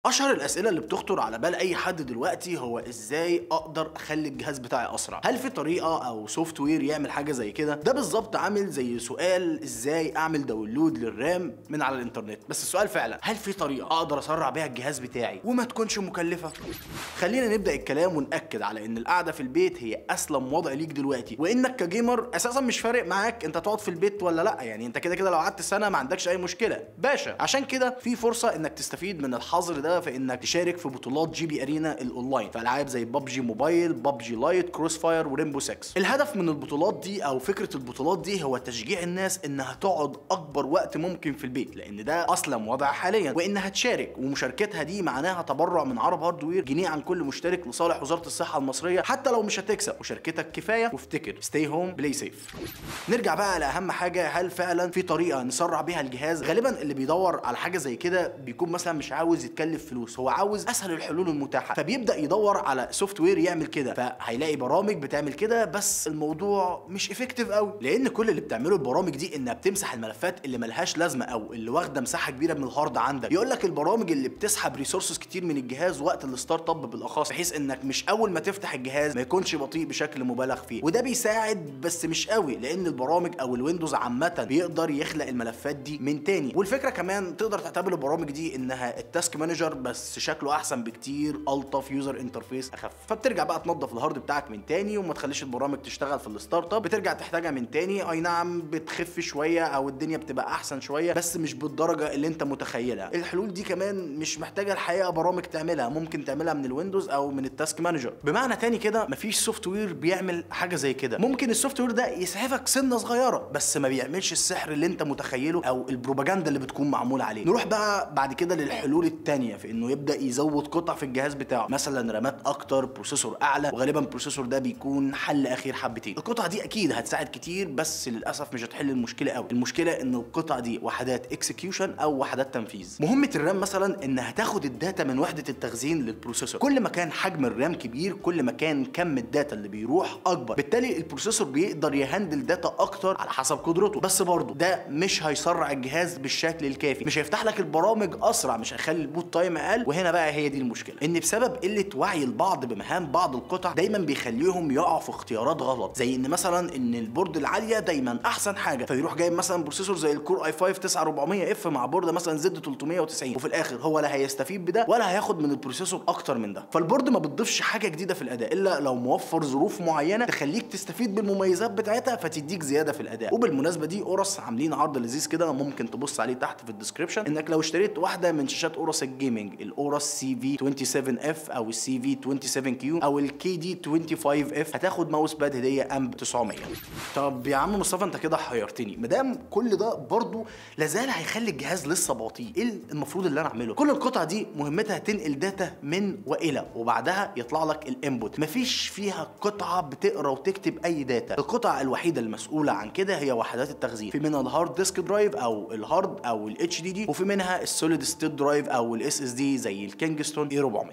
اشهر الاسئله اللي بتخطر على بال اي حد دلوقتي هو ازاي اقدر اخلي الجهاز بتاعي اسرع هل في طريقه او سوفت وير يعمل حاجه زي كده ده بالظبط عامل زي سؤال ازاي اعمل داونلود للرام من على الانترنت بس السؤال فعلا هل في طريقه اقدر اسرع بيها الجهاز بتاعي وما تكونش مكلفه خلينا نبدا الكلام وناكد على ان القعده في البيت هي اسلم وضع ليك دلوقتي وانك كجيمر اساسا مش فارق معاك انت تقعد في البيت ولا لا يعني انت كده كده لو قعدت سنه ما عندكش اي مشكله باشا عشان كده في فرصه انك تستفيد من الحظر ده في انك تشارك في بطولات جي بي ارينا الاونلاين في العاب زي ببجي موبايل ببجي لايت كروس فاير وريمبو 6 الهدف من البطولات دي او فكره البطولات دي هو تشجيع الناس انها تقعد اكبر وقت ممكن في البيت لان ده اسلم وضع حاليا وانها تشارك ومشاركتها دي معناها تبرع من عرب هاردوير جنيه عن كل مشترك لصالح وزاره الصحه المصريه حتى لو مش هتكسب مشاركتك كفايه وافتكر ستي هوم بلاي سيف نرجع بقى لاهم حاجه هل فعلا في طريقه نسرع بيها الجهاز غالبا اللي بيدور على حاجه زي كده بيكون مثلا مش عاوز يتكلف فلوس هو عاوز اسهل الحلول المتاحه فبيبدا يدور على سوفت وير يعمل كده فهيلاقي برامج بتعمل كده بس الموضوع مش افكتيف قوي لان كل اللي بتعمله البرامج دي انها بتمسح الملفات اللي ملهاش لازمه او اللي واخده مساحه كبيره من الهارد عندك يقول لك البرامج اللي بتسحب ريسورسز كتير من الجهاز وقت الستارت اب بالاخص بحيث انك مش اول ما تفتح الجهاز ما يكونش بطيء بشكل مبالغ فيه وده بيساعد بس مش قوي لان البرامج او الويندوز عامه بيقدر يخلق الملفات دي من تاني والفكره كمان تقدر تعتبر البرامج دي انها التاسك مانجر بس شكله احسن بكتير الطف يوزر انترفيس اخف فبترجع بقى تنظف الهارد بتاعك من تاني وما تخليش البرامج تشتغل في الستارت اب بترجع تحتاجها من تاني اي نعم بتخف شويه او الدنيا بتبقى احسن شويه بس مش بالدرجه اللي انت متخيلها الحلول دي كمان مش محتاجه الحقيقه برامج تعملها ممكن تعملها من الويندوز او من التاسك مانجر بمعنى تاني كده مفيش سوفت وير بيعمل حاجه زي كده ممكن السوفت وير ده يسعفك سنه صغيره بس ما بيعملش السحر اللي انت متخيله او البروباجندا اللي بتكون معموله عليه نروح بقى بعد كده للحلول التانية في انه يبدا يزود قطع في الجهاز بتاعه مثلا رامات اكتر بروسيسور اعلى وغالبا البروسيسور ده بيكون حل اخير حبتين القطع دي اكيد هتساعد كتير بس للاسف مش هتحل المشكله قوي المشكله ان القطع دي وحدات اكسكيوشن او وحدات تنفيذ مهمه الرام مثلا انها تاخد الداتا من وحده التخزين للبروسيسور كل ما كان حجم الرام كبير كل ما كان كم الداتا اللي بيروح اكبر بالتالي البروسيسور بيقدر يهندل داتا اكتر على حسب قدرته بس برضه ده مش هيسرع الجهاز بالشكل الكافي مش هيفتح لك البرامج اسرع مش هيخلي البوت تايم اقل وهنا بقى هي دي المشكله ان بسبب قله وعي البعض بمهام بعض القطع دايما بيخليهم يقعوا في اختيارات غلط زي ان مثلا ان البورد العاليه دايما احسن حاجه فيروح جايب مثلا بروسيسور زي الكور اي 5 9400 اف مع بورده مثلا زد 390 وفي الاخر هو لا هيستفيد بده ولا هياخد من البروسيسور اكتر من ده فالبورد ما بتضيفش حاجه جديده في الاداء الا لو موفر ظروف معينه تخليك تستفيد بالمميزات بتاعتها فتديك زياده في الاداء وبالمناسبه دي اورس عاملين عرض لذيذ كده ممكن تبص عليه تحت في الديسكربشن انك لو اشتريت واحده من شاشات اورس الجيمنج الاورس سي في 27 اف او السي في 27 كيو او الكي دي 25 اف هتاخد ماوس باد هديه امب 900 طب يا عم مصطفى انت كده حيرتني مادام كل ده برضه لازال هيخلي الجهاز لسه بطيء ايه المفروض اللي انا اعمله كل القطع دي مهمتها تنقل داتا من والى وبعدها يطلع لك الانبوت مفيش فيها قطعه بتقرا وتكتب اي داتا القطعه الوحيده المسؤوله عن كده هي وحدات التخزين في منها الهارد ديسك درايف او الهارد او الاتش دي دي وفي منها السوليد ستيت درايف او الاس اس دي زي الكينجستون اي 400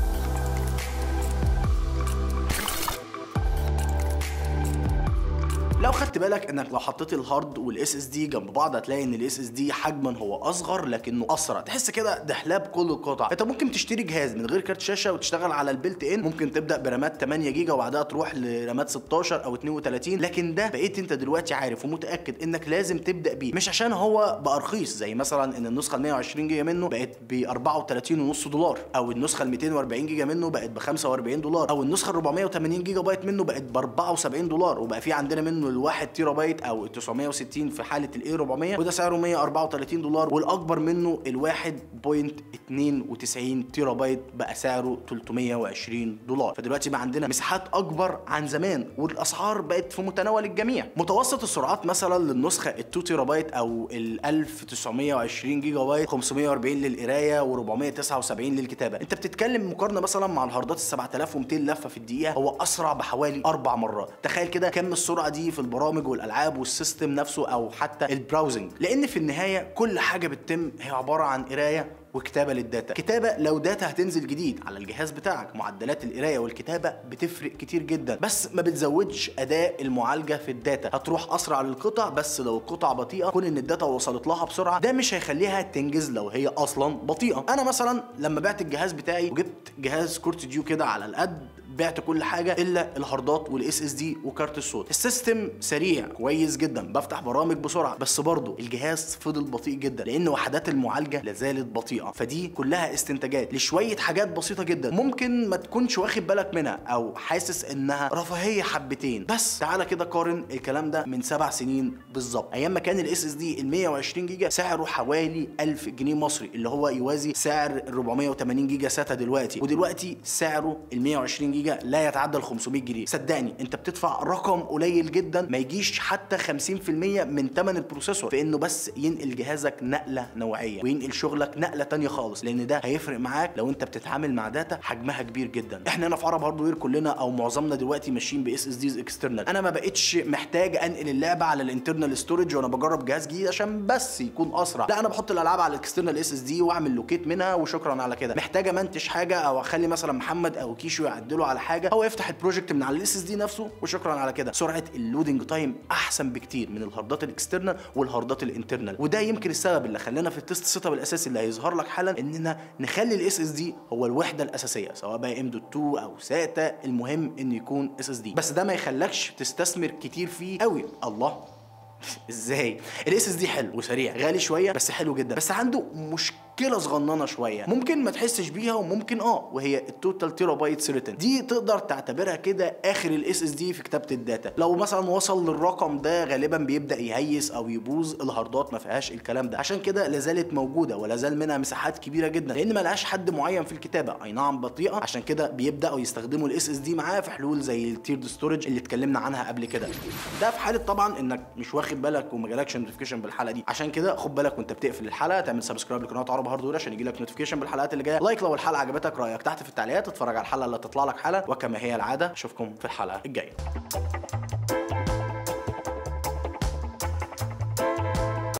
لو خدت بالك انك لو حطيت الهارد والاس اس دي جنب بعض هتلاقي ان الاس اس دي حجما هو اصغر لكنه اسرع تحس كده دحلاب كل القطع انت ممكن تشتري جهاز من غير كارت شاشه وتشتغل على البيلت ان ممكن تبدا برامات 8 جيجا وبعدها تروح لرامات 16 او 32 لكن ده بقيت انت دلوقتي عارف ومتاكد انك لازم تبدا بيه مش عشان هو بقى رخيص زي مثلا ان النسخه ال 120 جيجا منه بقت ب 34.5 دولار او النسخه ال 240 جيجا منه بقت ب 45 دولار او النسخه ال 480 جيجا بايت منه بقت ب 74 دولار وبقى في عندنا منه الواحد تيرا بايت او 960 في حاله الاي 400 وده سعره 134 دولار والاكبر منه ال 1.92 تيرا بايت بقى سعره 320 دولار فدلوقتي بقى عندنا مساحات اكبر عن زمان والاسعار بقت في متناول الجميع متوسط السرعات مثلا للنسخه ال 2 تيرا بايت او ال 1920 جيجا بايت 540 للقرايه و479 للكتابه انت بتتكلم مقارنه مثلا مع الهاردات ال 7200 لفه في الدقيقه هو اسرع بحوالي اربع مرات تخيل كده كم السرعه دي في البرامج والالعاب والسيستم نفسه او حتى البراوزنج لان في النهايه كل حاجه بتتم هي عباره عن قرايه وكتابه للداتا كتابه لو داتا هتنزل جديد على الجهاز بتاعك معدلات القرايه والكتابه بتفرق كتير جدا بس ما بتزودش اداء المعالجه في الداتا هتروح اسرع للقطع بس لو القطع بطيئه كون ان الداتا وصلت لها بسرعه ده مش هيخليها تنجز لو هي اصلا بطيئه انا مثلا لما بعت الجهاز بتاعي وجبت جهاز كورت ديو كده على القد بعت كل حاجه الا الهاردات والاس اس دي وكارت الصوت السيستم سريع كويس جدا بفتح برامج بسرعه بس برضه الجهاز فضل بطيء جدا لان وحدات المعالجه لازالت بطيئه فدي كلها استنتاجات لشويه حاجات بسيطه جدا ممكن ما تكونش واخد بالك منها او حاسس انها رفاهيه حبتين بس تعالى كده قارن الكلام ده من سبع سنين بالظبط ايام ما كان الاس اس دي ال 120 جيجا سعره حوالي 1000 جنيه مصري اللي هو يوازي سعر ال 480 جيجا ساتا دلوقتي ودلوقتي سعره ال 120 جيجا لا يتعدى ال 500 جنيه صدقني انت بتدفع رقم قليل جدا ما يجيش حتى 50% من ثمن البروسيسور في انه بس ينقل جهازك نقله نوعيه وينقل شغلك نقله تانية خالص لان ده هيفرق معاك لو انت بتتعامل مع داتا حجمها كبير جدا احنا هنا في عرب هاردوير كلنا او معظمنا دلوقتي ماشيين باس اس ديز اكسترنال انا ما بقتش محتاج انقل اللعبه على الانترنال ستورج وانا بجرب جهاز جديد عشان بس يكون اسرع لا انا بحط الالعاب على الاكسترنال اس اس دي واعمل لوكيت منها وشكرا على كده محتاج امنتج حاجه او اخلي مثلا محمد او كيشو يعدلوا على حاجه هو يفتح البروجكت من على الاس اس دي نفسه وشكرا على كده سرعه اللودنج تايم احسن بكتير من الهاردات الاكسترنال والهاردات الانترنال وده يمكن السبب اللي خلانا في التست سيت اب الاساسي اللي هيظهر لك حالا اننا نخلي الاس اس دي هو الوحده الاساسيه سواء بقى ام دوت 2 او ساتا المهم انه يكون اس اس دي بس ده ما يخلكش تستثمر كتير فيه قوي الله ازاي الاس اس دي حلو وسريع غالي شويه بس حلو جدا بس عنده مشكله صغننه شويه ممكن ما تحسش بيها وممكن اه وهي التوتال تيرا بايتس ريتن دي تقدر تعتبرها كده اخر الاس اس دي في كتابه الداتا لو مثلا وصل للرقم ده غالبا بيبدا يهيس او يبوظ الهاردات ما فيهاش الكلام ده عشان كده لازالت موجوده ولا زال منها مساحات كبيره جدا لان ما لهاش حد معين في الكتابه اي نعم بطيئه عشان كده بيبداوا يستخدموا الاس اس دي معاه في حلول زي التيرد ستورج اللي اتكلمنا عنها قبل كده ده في حاله طبعا انك مش واخد بالك وما جالكش نوتيفيكيشن بالحلقه دي عشان كده خد بالك وانت بتقفل الحلقه تعمل سبسكرايب لقناه عرب هاردوير عشان يجي لك نوتيفيكيشن بالحلقات اللي جايه لايك لو الحلقه عجبتك رايك تحت في التعليقات اتفرج على الحلقه اللي هتطلع لك حالا وكما هي العاده اشوفكم في الحلقه الجايه